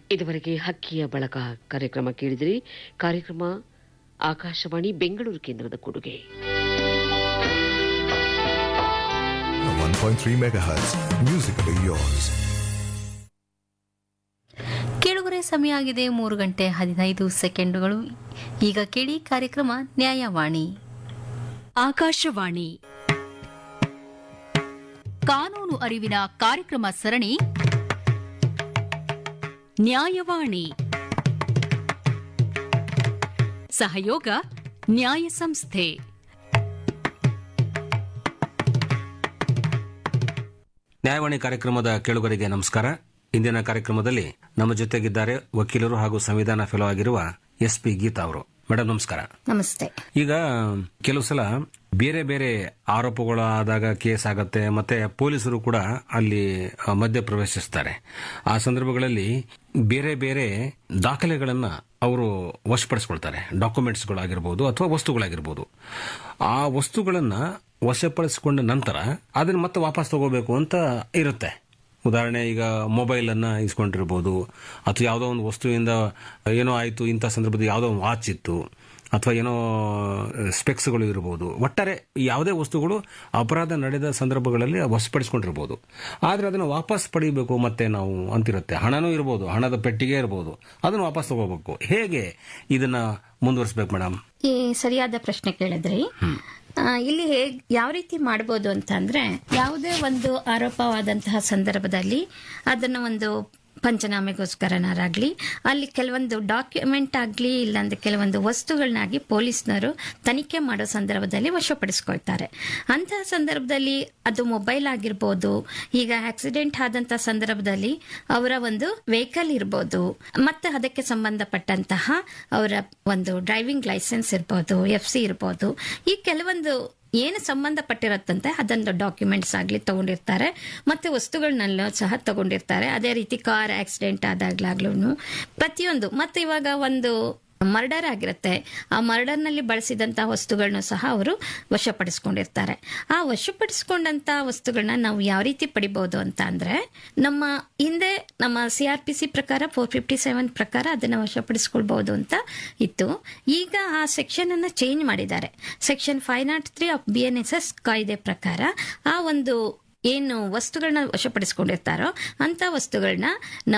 ಇದುವರೆಗೆ ಹಕ್ಕಿಯ ಬಳಗ ಕಾರ್ಯಕ್ರಮ ಕೇಳಿದಿರಿ ಕಾರ್ಯಕ್ರಮ ಆಕಾಶವಾಣಿ ಬೆಂಗಳೂರು ಕೇಂದ್ರದ ಕೊಡುಗೆ 1.3 megahertz. Musically yours. ಕೇಳುಗರೆ ಸಮಯ ಆಗಿದೆ ಮೂರು ಗಂಟೆ ಹದಿನೈದು ಸೆಕೆಂಡುಗಳು ಈಗ ಕೇಳಿ ಕಾರ್ಯಕ್ರಮ ನ್ಯಾಯವಾಣಿ ಆಕಾಶವಾಣಿ ಕಾನೂನು ಅರಿವಿನ ಕಾರ್ಯಕ್ರಮ ಸರಣಿ ನ್ಯಾಯವಾಣಿ ಸಹಯೋಗ ನ್ಯಾಯ ಸಂಸ್ಥೆ ನ್ಯಾಯವಾಣಿ ಕಾರ್ಯಕ್ರಮದ ಕೇಳುಗರಿಗೆ ನಮಸ್ಕಾರ ಇಂದಿನ ಕಾರ್ಯಕ್ರಮದಲ್ಲಿ ನಮ್ಮ ಜೊತೆಗಿದ್ದಾರೆ ವಕೀಲರು ಹಾಗೂ ಸಂವಿಧಾನ ಫೆಲೋ ಆಗಿರುವ ಎಸ್ ಪಿ ಗೀತಾ ಅವರು ಮೇಡಮ್ ನಮಸ್ಕಾರ ನಮಸ್ತೆ ಈಗ ಕೆಲವು ಸಲ ಬೇರೆ ಬೇರೆ ಆರೋಪಗಳಾದಾಗ ಕೇಸ್ ಆಗತ್ತೆ ಮತ್ತೆ ಪೊಲೀಸರು ಕೂಡ ಅಲ್ಲಿ ಆ, ಮಧ್ಯ ಪ್ರವೇಶಿಸ್ತಾರೆ ಆ ಸಂದರ್ಭಗಳಲ್ಲಿ ಬೇರೆ ಬೇರೆ ದಾಖಲೆಗಳನ್ನ ಅವರು ವಶಪಡಿಸ್ಕೊಳ್ತಾರೆ ಡಾಕ್ಯುಮೆಂಟ್ಸ್ಗಳಾಗಿರ್ಬೋದು ಅಥವಾ ವಸ್ತುಗಳಾಗಿರ್ಬೋದು ಆ ವಸ್ತುಗಳನ್ನ ವಶಪಡಿಸಿಕೊಂಡ ನಂತರ ಅದನ್ನ ಮತ್ತೆ ವಾಪಸ್ ತಗೋಬೇಕು ಅಂತ ಇರುತ್ತೆ ಉದಾಹರಣೆ ಈಗ ಮೊಬೈಲ್ ಅನ್ನ ಇಸ್ಕೊಂಡಿರ್ಬೋದು ಅಥವಾ ಯಾವುದೋ ಒಂದು ವಸ್ತುವಿಂದ ಏನೋ ಆಯಿತು ಇಂಥ ಸಂದರ್ಭದಲ್ಲಿ ಯಾವುದೋ ಒಂದು ವಾಚ್ ಇತ್ತು ಅಥವಾ ಏನೋ ಸ್ಪೆಕ್ಸ್ಗಳು ಇರ್ಬೋದು ಒಟ್ಟಾರೆ ಯಾವುದೇ ವಸ್ತುಗಳು ಅಪರಾಧ ನಡೆದ ಸಂದರ್ಭಗಳಲ್ಲಿ ವಶಪಡಿಸ್ಕೊಂಡಿರ್ಬೋದು ಆದರೆ ಅದನ್ನು ವಾಪಸ್ ಪಡಿಬೇಕು ಮತ್ತೆ ನಾವು ಅಂತಿರುತ್ತೆ ಹಣನೂ ಇರ್ಬೋದು ಹಣದ ಪೆಟ್ಟಿಗೆ ಇರ್ಬೋದು ಅದನ್ನು ವಾಪಸ್ ತಗೋಬೇಕು ಹೇಗೆ ಇದನ್ನ ಮುಂದುವರಿಸಬೇಕು ಮೇಡಮ್ ಈ ಸರಿಯಾದ ಪ್ರಶ್ನೆ ಕೇಳಿದ್ರಿ ಆ, ಇಲ್ಲಿ ಹೇಗ್ ಯಾವ ರೀತಿ ಮಾಡ್ಬೋದು ಅಂತ ಅಂದ್ರೆ ಯಾವುದೇ ಒಂದು ಆರೋಪವಾದಂತಹ ಸಂದರ್ಭದಲ್ಲಿ ಅದನ್ನು ಒಂದು ಪಂಚನಾಮೆಗೋಸ್ಕರನಾರಾಗ್ಲಿ ಅಲ್ಲಿ ಕೆಲವೊಂದು ಡಾಕ್ಯುಮೆಂಟ್ ಆಗ್ಲಿ ಇಲ್ಲಾಂದ್ರೆ ಕೆಲವೊಂದು ವಸ್ತುಗಳನ್ನಾಗಿ ಪೊಲೀಸ್ನವರು ತನಿಖೆ ಮಾಡೋ ಸಂದರ್ಭದಲ್ಲಿ ವಶಪಡಿಸ್ಕೊಳ್ತಾರೆ ಅಂತಹ ಸಂದರ್ಭದಲ್ಲಿ ಅದು ಮೊಬೈಲ್ ಆಗಿರ್ಬೋದು ಈಗ ಆಕ್ಸಿಡೆಂಟ್ ಆದಂತ ಸಂದರ್ಭದಲ್ಲಿ ಅವರ ಒಂದು ವೆಹಿಕಲ್ ಇರ್ಬೋದು ಮತ್ತೆ ಅದಕ್ಕೆ ಸಂಬಂಧಪಟ್ಟಂತಹ ಅವರ ಒಂದು ಡ್ರೈವಿಂಗ್ ಲೈಸೆನ್ಸ್ ಇರ್ಬೋದು ಎಫ್ ಸಿ ಇರ್ಬೋದು ಈ ಕೆಲವೊಂದು ಏನು ಸಂಬಂಧಪಟ್ಟಿರತ್ತಂತೆ ಅದನ್ನು ಡಾಕ್ಯುಮೆಂಟ್ಸ್ ಆಗಲಿ ತಗೊಂಡಿರ್ತಾರೆ ಮತ್ತೆ ವಸ್ತುಗಳನ್ನೆಲ್ಲ ಸಹ ತಗೊಂಡಿರ್ತಾರೆ ಅದೇ ರೀತಿ ಕಾರ್ ಆಕ್ಸಿಡೆಂಟ್ ಆದಾಗ್ಲಾಗ್ಲೂ ಪ್ರತಿಯೊಂದು ಮತ್ತೆ ಇವಾಗ ಒಂದು ಮರ್ಡರ್ ಆಗಿರುತ್ತೆ ಆ ಮರ್ಡರ್ನಲ್ಲಿ ಬಳಸಿದಂತಹ ವಸ್ತುಗಳನ್ನ ಸಹ ಅವರು ವಶಪಡಿಸ್ಕೊಂಡಿರ್ತಾರೆ ಆ ವಶಪಡಿಸ್ಕೊಂಡಂತ ವಸ್ತುಗಳನ್ನ ನಾವು ಯಾವ ರೀತಿ ಪಡಿಬಹುದು ಅಂತ ಅಂದ್ರೆ ನಮ್ಮ ಹಿಂದೆ ನಮ್ಮ ಸಿ ಆರ್ ಪಿ ಸಿ ಪ್ರಕಾರ ಫೋರ್ ಫಿಫ್ಟಿ ಸೆವೆನ್ ಪ್ರಕಾರ ಅದನ್ನ ವಶಪಡಿಸ್ಕೊಳ್ಬಹುದು ಅಂತ ಇತ್ತು ಈಗ ಆ ಸೆಕ್ಷನ್ ಅನ್ನ ಚೇಂಜ್ ಮಾಡಿದ್ದಾರೆ section five nought three of B N S S ಕಾಯ್ದೆ ಪ್ರಕಾರ ಆ ಒಂದು ಏನು ವಸ್ತುಗಳನ್ನ ವಶಪಡಿಸ್ಕೊಂಡಿರ್ತಾರೋ ಅಂತ ವಸ್ತುಗಳನ್ನ